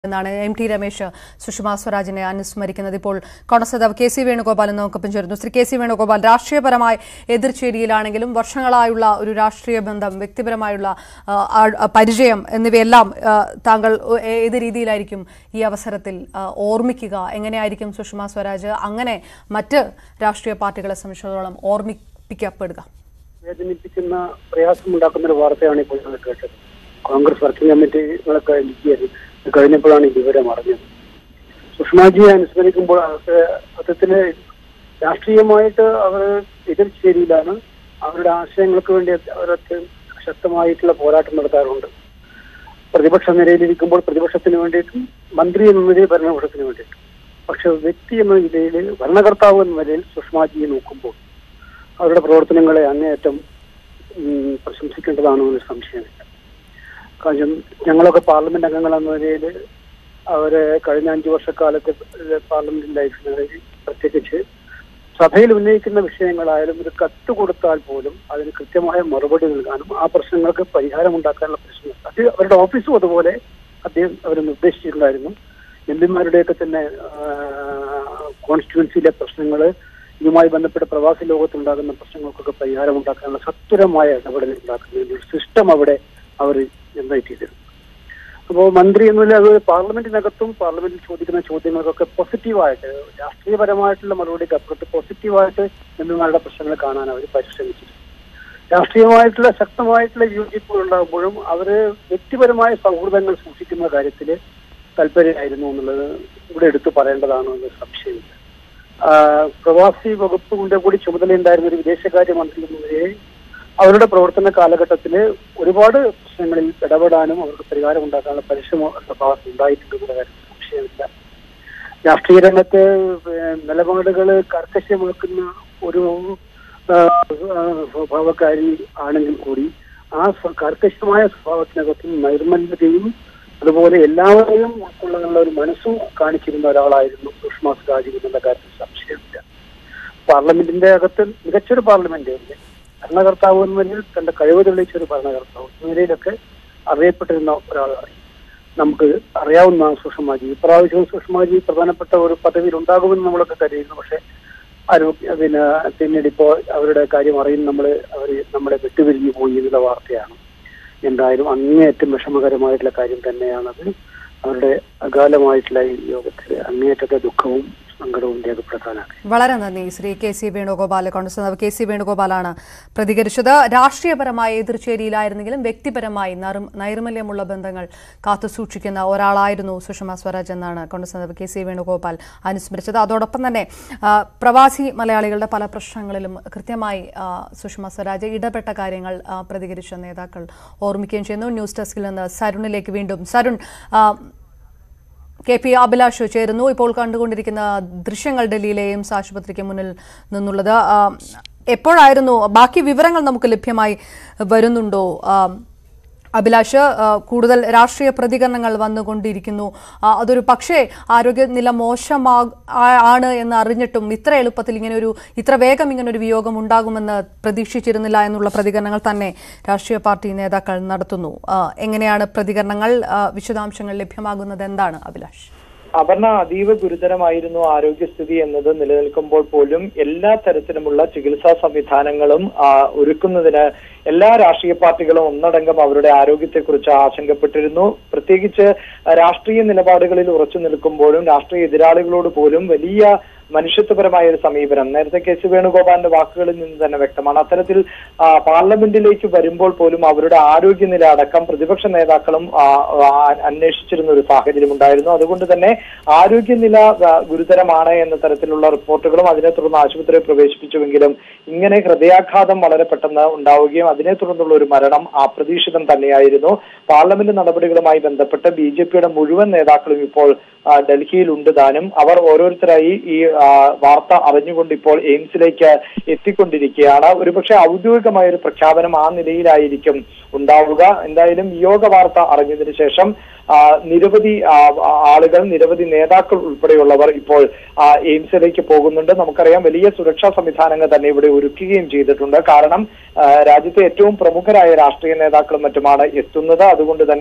എന്നാണ് M T Ramesh Sushma സ്വരാജിനെ അനുസ്മരിക്കുന്നത് ഇപ്പോൾ കോൺഗ്രസ് നേതാവ് കെ സി വേണുഗോപാൽ നമുക്കൊപ്പം ചേരുന്നു ശ്രീ കെ സി വേണുഗോപാൽ രാഷ്ട്രീയപരമായ എതിർചേരിയിലാണെങ്കിലും വർഷങ്ങളായുള്ള ഒരു രാഷ്ട്രീയ ബന്ധം വ്യക്തിപരമായുള്ള ആ, ആ, പരിചയം എന്നിവയെല്ലാം ആ, താങ്കൾ ഏ- ഏത് രീതിയിലായിരിക്കും ഈ അവസരത്തിൽ ആ, ഓർമ്മിക്കുക എങ്ങനെയായിരിക്കും സുഷമ സ്വരാജ് അങ്ങനെ മറ്റ് രാഷ്ട്രീയ പാർട്ടികളെ സംബന്ധിച്ചിടത്തോളം ഓർമ്മിപ്പിക്കപ്പെടുക വേദനിപ്പിക്കുന്ന പ്രയാസമുണ്ടാക്കുന്ന ഒരു വാർത്തയാണ് ഇപ്പോൾ ഞങ്ങൾ കേട്ടത് കോൺഗ്രസ് വർക്കിംഗ് കമ്മിറ്റികളൊക്കെ ഇരിക്കുകയായിരുന്നു ഇത് കഴിഞ്ഞപ്പോഴാണ് ഈ വിവരം അറിഞ്ഞത് സുഷമാജിയെ അനുസ്മരിക്കുമ്പോൾ അവർക്ക് സത്യത്തില് രാഷ്ട്രീയമായിട്ട് അവർ എതിർചേരിയിലാണ് അവരുടെ ആശയങ്ങൾക്ക് വേണ്ടി അവരൊക്കെ ശക്തമായിട്ടുള്ള പോരാട്ടം നടത്താറുണ്ട് പ്രതിപക്ഷ നിലയിലിരിക്കുമ്പോൾ പ്രതിപക്ഷത്തിന് വേണ്ടിയിട്ടും മന്ത്രി എന്ന നിലയിൽ ഭരണപക്ഷത്തിന് വേണ്ടിയിട്ടും പക്ഷെ വ്യക്തി എന്ന നിലയിൽ ഭരണകർത്താവ് എന്ന നിലയിൽ സുഷമാജിയെ നോക്കുമ്പോൾ അവരുടെ പ്രവർത്തനങ്ങളെ അങ്ങേയറ്റം ഉം, പ്രശംസിക്കേണ്ടതാണോ എന്ന് സംശയമില്ല കാര്യം ഞങ്ങളൊക്കെ പാർലമെന്റ് അംഗങ്ങൾ എന്ന നിലയിൽ അവരെ കഴിഞ്ഞ അഞ്ചു വർഷക്കാലത്തെ പാർലമെന്റ് ലൈഫിനിടയിൽ പ്രത്യേകിച്ച് സഭയിൽ ഉന്നയിക്കുന്ന വിഷയങ്ങളായാലും ഒരു കത്ത് കൊടുത്താൽ പോലും അതിന് കൃത്യമായ മറുപടി നൽകാനും ആ പ്രശ്നങ്ങൾക്ക് പരിഹാരമുണ്ടാക്കാനുള്ള പ്രശ്നം അത് അവരുടെ ഓഫീസും അതുപോലെ അദ്ദേഹം അവർ നിർദ്ദേശിച്ചിട്ടുണ്ടായിരുന്നു എം പിമാരുടെയൊക്കെ തന്നെ കോൺസ്റ്റിറ്റ്യുവൻസിയിലെ പ്രശ്നങ്ങൾ ഇതുമായി ബന്ധപ്പെട്ട് പ്രവാസി ലോകത്തുണ്ടാകുന്ന പ്രശ്നങ്ങൾക്കൊക്കെ പരിഹാരം ഉണ്ടാക്കാനുള്ള സത്വരമായ ഇടപെടൽ ഉണ്ടാക്കുന്നതിന് ഒരു സിസ്റ്റം അവിടെ അവർ ജനറേറ്റ് ചെയ്തിരുന്നു അപ്പോൾ മന്ത്രി എന്നുള്ള അത് പാർലമെന്റിനകത്തും പാർലമെന്റിൽ ചോദിക്കുന്ന ചോദ്യങ്ങൾക്കൊക്കെ പോസിറ്റീവായിട്ട് രാഷ്ട്രീയപരമായിട്ടുള്ള മറുപടിക്ക് അപ്പുറത്ത് പോസിറ്റീവായിട്ട് എംപിമാരുടെ പ്രശ്നങ്ങൾ കാണാൻ അവർ പരിശ്രമിച്ചിരുന്നു രാഷ്ട്രീയമായിട്ടുള്ള ശക്തമായിട്ടുള്ള യോജിപ്പുകൾ ഉണ്ടാകുമ്പോഴും അവര് വ്യക്തിപരമായ സൗഹൃദങ്ങൾ സൂക്ഷിക്കുന്ന കാര്യത്തിൽ താല്പര്യമായിരുന്നു എന്നുള്ളത് ഇവിടെ എടുത്തു പറയേണ്ടതാണോ എന്ന് സംശയമില്ല ആ, പ്രവാസി വകുപ്പിന്റെ കൂടി ചുമതലയുണ്ടായിരുന്ന ഒരു വിദേശകാര്യ മന്ത്രി എന്ന നിലയിൽ അവരുടെ പ്രവർത്തന കാലഘട്ടത്തിൽ ഒരുപാട് പ്രശ്നങ്ങളിൽ ഇടപെടാനും അവർക്ക് പരിഹാരം ഉണ്ടാക്കാനുള്ള പരിശ്രമം അവരുടെ ഭാഗത്ത് ഉണ്ടായിട്ടുണ്ടെന്നുള്ള കാര്യത്തിൽ സംശയമില്ല രാഷ്ട്രീയ രംഗത്ത് ഏഹ്, നിലപാടുകൾ കർക്കശമാക്കുന്ന ഒരു ആ, ആ, സ്വഭാവക്കാരി ആണെങ്കിൽ കൂടി ആ സ്വ- കർക്കശമായ സ്വഭാവത്തിനകത്തും നൈർമല്യതയും അതുപോലെ എല്ലാവരെയും ഉൾക്കൊള്ളാനുള്ള ഒരു മനസ്സും കാണിച്ചിരുന്ന ഒരാളായിരുന്നു സുഷമ സ്വരാജ് എന്നുള്ള കാര്യത്തിൽ സംശയമില്ല പാർലമെന്റിന്റെ അകത്ത് മികച്ചൊരു പാർലമെന്റ് ഭരണകർത്താവ് എന്ന നിലയിൽ തന്റെ കഴിവ് തെളിയിച്ച ഒരു ഭരണകർത്താവ് എന്ന നിലയിലൊക്കെ അറിയപ്പെട്ടിരുന്ന ഒരാളാണ് നമുക്ക് അറിയാവുന്ന സുഷമാജി ഇപ്രാവശ്യവും സുഷമാജി പ്രധാനപ്പെട്ട ഒരു പദവിയിൽ ഉണ്ടാകുമെന്ന് നമ്മളൊക്കെ കരുതുന്നു പക്ഷെ ആരോഗ്യ പിന്നെ പിന്നീട് ഇപ്പോ അവരുടെ കാര്യം അറിയുന്ന നമ്മള് അവര് നമ്മളെ വിട്ടുപിരിഞ്ഞു പോയി എന്നുള്ള വാർത്തയാണ് എന്തായാലും അങ്ങേയറ്റം വിഷമകരമായിട്ടുള്ള കാര്യം തന്നെയാണത് അവരുടെ അകാലമായിട്ടുള്ള ഈ യോഗത്തിൽ അങ്ങേയറ്റത്തെ ദുഃഖവും സങ്കടവും രേഖപ്പെടുത്താനാണ് വളരെ നന്ദി ശ്രീ കെ സി വേണുഗോപാൽ കോൺഗ്രസ് നേതാവ് കെ സി വേണുഗോപാലാണ് പ്രതികരിച്ചത് രാഷ്ട്രീയപരമായ എതിർചേരിയിലായിരുന്നെങ്കിലും വ്യക്തിപരമായി നറും- നൈർമല്യമുള്ള ബന്ധങ്ങൾ കാത്തുസൂക്ഷിക്കുന്ന ഒരാളായിരുന്നു സുഷമ സ്വരാജ് എന്നാണ് കോൺഗ്രസ് നേതാവ് കെ സി വേണുഗോപാൽ അനുസ്മരിച്ചത് അതോടൊപ്പം തന്നെ ആ, പ്രവാസി മലയാളികളുടെ പല പ്രശ്നങ്ങളിലും കൃത്യമായി ആ, സുഷമ സ്വരാജ് ഇടപെട്ട കാര്യങ്ങൾ ആ, പ്രതികരിച്ച നേതാക്കൾ ഓർമ്മിക്കുകയും ചെയ്യുന്നു ന്യൂസ് ഡെസ്കിൽ നിന്ന് സരുണിലേക്ക് വീണ്ടും സരുൺ ആ, കെ പി അഭിലാഷ് ചേരുന്നു ഇപ്പോൾ കണ്ടുകൊണ്ടിരിക്കുന്ന ദൃശ്യങ്ങൾ ഡൽഹിയിലെ എയിംസ് ആശുപത്രിക്ക് മുന്നിൽ നിന്നുള്ളത് ആ, എപ്പോഴായിരുന്നു ബാക്കി വിവരങ്ങൾ നമുക്ക് ലഭ്യമായി വരുന്നുണ്ടോ ആ, അഭിലാഷ് ആ, കൂടുതൽ രാഷ്ട്രീയ പ്രതികരണങ്ങൾ വന്നുകൊണ്ടിരിക്കുന്നു ആ, അതൊരു പക്ഷേ ആരോഗ്യനില മോശമാ ആ- ആണ് എന്ന് അറിഞ്ഞിട്ടും ഇത്ര എളുപ്പത്തിൽ ഇങ്ങനെ ഒരു ഇത്ര വേഗം ഇങ്ങനെ ഒരു വിയോഗം ഉണ്ടാകുമെന്ന് പ്രതീക്ഷിച്ചിരുന്നില്ല എന്നുള്ള പ്രതികരണങ്ങൾ തന്നെ രാഷ്ട്രീയ പാർട്ടി നേതാക്കൾ നടത്തുന്നു ആ, എങ്ങനെയാണ് പ്രതികരണങ്ങൾ ആ, വിശദാംശങ്ങൾ ലഭ്യമാകുന്നത് എന്താണ് അഭിലാഷ് അപർണ അതീവ ഗുരുതരമായിരുന്നു ആരോഗ്യസ്ഥിതി എന്നത് നിലനിൽക്കുമ്പോൾ പോലും എല്ലാ തരത്തിലുമുള്ള ചികിത്സാ സംവിധാനങ്ങളും ആ, ഒരുക്കുന്നതിന് എല്ലാ രാഷ്ട്രീയ പാർട്ടികളും ഒന്നടങ്കം അവരുടെ ആരോഗ്യത്തെക്കുറിച്ച് ആശങ്കപ്പെട്ടിരുന്നു പ്രത്യേകിച്ച് രാഷ്ട്രീയ നിലപാടുകളിൽ ഉറച്ചു നിൽക്കുമ്പോഴും രാഷ്ട്രീയ എതിരാളികളോട് പോലും വലിയ മനുഷ്യത്വപരമായ ഒരു സമീപനം നേരത്തെ കെ സി വേണുഗോപാലിന്റെ വാക്കുകളിൽ നിന്ന് തന്നെ വ്യക്തമാണ് അത്തരത്തിൽ ആ, പാർലമെന്റിലേക്ക് വരുമ്പോൾ പോലും അവരുടെ ആരോഗ്യനില അടക്കം പ്രതിപക്ഷ നേതാക്കളും ആ, ആ, അന്വേഷിച്ചിരുന്ന ഒരു സാഹചര്യം ഉണ്ടായിരുന്നു അതുകൊണ്ട് തന്നെ ആരോഗ്യനില ആ, ഗുരുതരമാണ് എന്ന തരത്തിലുള്ള റിപ്പോർട്ടുകളും അതിനെ തുടർന്ന് ആശുപത്രിയിൽ പ്രവേശിപ്പിച്ചുവെങ്കിലും ഇങ്ങനെ ഹൃദയാഘാതം വളരെ പെട്ടെന്ന് ഉണ്ടാവുകയും അതിനെ തുടർന്നുള്ള ഒരു മരണം അപ്രതീക്ഷിതം തന്നെയായിരുന്നു പാർലമെന്റ് നടപടികളുമായി ബന്ധപ്പെട്ട് ബി ജെ പിയുടെ മുഴുവൻ നേതാക്കളും ഇപ്പോൾ ആ, ഡൽഹിയിലുണ്ട് താനും അവർ ഓരോരുത്തരായി ഈ ആ, വാർത്ത അറിഞ്ഞുകൊണ്ട് ഇപ്പോൾ എയിംസിലേക്ക് എത്തിക്കൊണ്ടിരിക്കുകയാണ് ഒരുപക്ഷെ ഔദ്യോഗികമായ ഒരു പ്രഖ്യാപനം ആ നിലയിലായിരിക്കും ഉണ്ടാവുക എന്തായാലും യോഗ വാർത്ത അറിഞ്ഞതിന് ശേഷം ആ, നിരവധി ആ, ആ, ആളുകൾ നിരവധി നേതാക്കൾ ഉൾപ്പെടെയുള്ളവർ ഇപ്പോൾ ആ, എയിംസിലേക്ക് പോകുന്നുണ്ട് നമുക്കറിയാം വലിയ സുരക്ഷാ സംവിധാനങ്ങൾ തന്നെ ഇവിടെ ഒരുക്കുകയും ചെയ്തിട്ടുണ്ട് കാരണം ആ, രാജ്യത്തെ ഏറ്റവും പ്രമുഖരായ രാഷ്ട്രീയ നേതാക്കളും മറ്റുമാണ് എത്തുന്നത് അതുകൊണ്ട് തന്നെ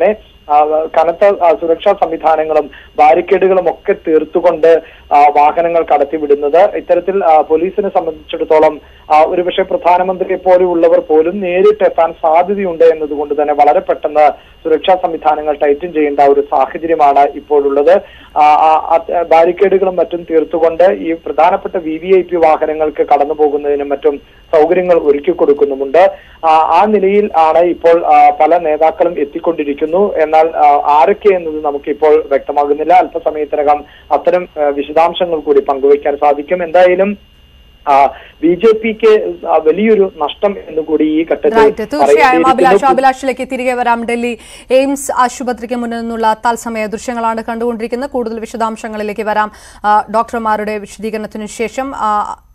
ആ, കനത്ത ആ, സുരക്ഷാ സംവിധാനങ്ങളും ബാരിക്കേഡുകളും ഒക്കെ തീർത്തുകൊണ്ട് ആ, വാഹനങ്ങൾ കടത്തിവിടുന്നത് ഇത്തരത്തിൽ ആ, പോലീസിനെ സംബന്ധിച്ചിടത്തോളം ആ, ഒരുപക്ഷെ പ്രധാനമന്ത്രിയെ പോലെയുള്ളവർ പോലും നേരിട്ട് എത്താൻ സാധ്യതയുണ്ട് എന്നതുകൊണ്ട് തന്നെ വളരെ പെട്ടെന്ന് സുരക്ഷാ സംവിധാനങ്ങൾ ടൈറ്റൻ ചെയ്യേണ്ട ഒരു സാഹചര്യമാണ് ഇപ്പോഴുള്ളത് ആ, ആ, അത് ബാരിക്കേഡുകളും മറ്റും തീർത്തുകൊണ്ട് ഈ പ്രധാനപ്പെട്ട വി വി ഐ പി വാഹനങ്ങൾക്ക് കടന്നു പോകുന്നതിനും മറ്റും സൗകര്യങ്ങൾ ഒരുക്കി കൊടുക്കുന്നുമുണ്ട് ആ, ആ നിലയിൽ ആണ് ഇപ്പോൾ ആ, പല നേതാക്കളും എത്തിക്കൊണ്ടിരിക്കുന്നു എന്നാൽ ആ, ആരൊക്കെ എന്നത് നമുക്കിപ്പോൾ വ്യക്തമാകുന്നില്ല അല്പസമയത്തിനകം അത്തരം ആ, വിശദാംശങ്ങൾ കൂടി പങ്കുവയ്ക്കാൻ സാധിക്കും എന്തായാലും ബി ജെ പിക്ക് വലിയൊരു നഷ്ടം എന്നുകൂടി ഈ ഘട്ടത്തിൽ റൈറ്റ് തീർച്ചയായും അഭിലാഷ് പറയേണ്ടിയിരിക്കുന്നു. അഭിലാഷിലേക്ക് തിരികെ വരാം ഡൽഹി എയിംസ് ആശുപത്രിക്ക് മുന്നിൽ നിന്നുള്ള തത്സമയ ദൃശ്യങ്ങളാണ് കണ്ടുകൊണ്ടിരിക്കുന്നത് കൂടുതൽ വിശദാംശങ്ങളിലേക്ക് വരാം ആ, ഡോക്ടർമാരുടെ വിശദീകരണത്തിനു ശേഷം ആ,